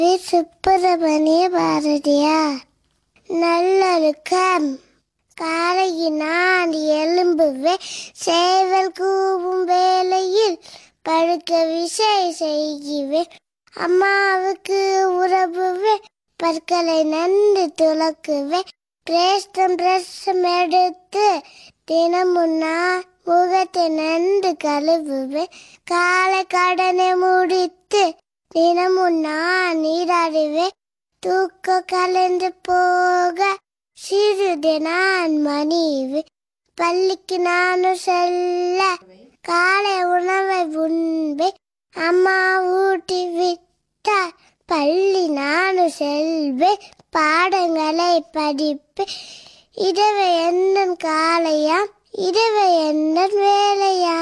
We. Subramaniya Bharathiyar நல்லொழுக்கம் காலையில் நான் எழும்புவேன் சேவல் கூவும் வேளையில் படுக்க விசை செய்குவேன் அம்மாவுக்கு உறவுவேன் பற்களை நன்று துலக்குவேன் பிரேஸ்டம் பிரசம் எடுத்து தினமும் நான் முகத்தை நன்று கழுவுவேன் காலை கடனை முடித்து தினமும் நான் நீராடுவேன் தூக்க கலந்து போக சிறிது நான் மணிவு பள்ளிக்கு நானும் செல்ல காலை உணவை உண்பேன் அம்மா ஊட்டி விட்டார் பள்ளி நானும் செல்வேன் பாடங்களை படிப்பேன் இரவு எந்த காலையாம் இரவு எந்த வேலையா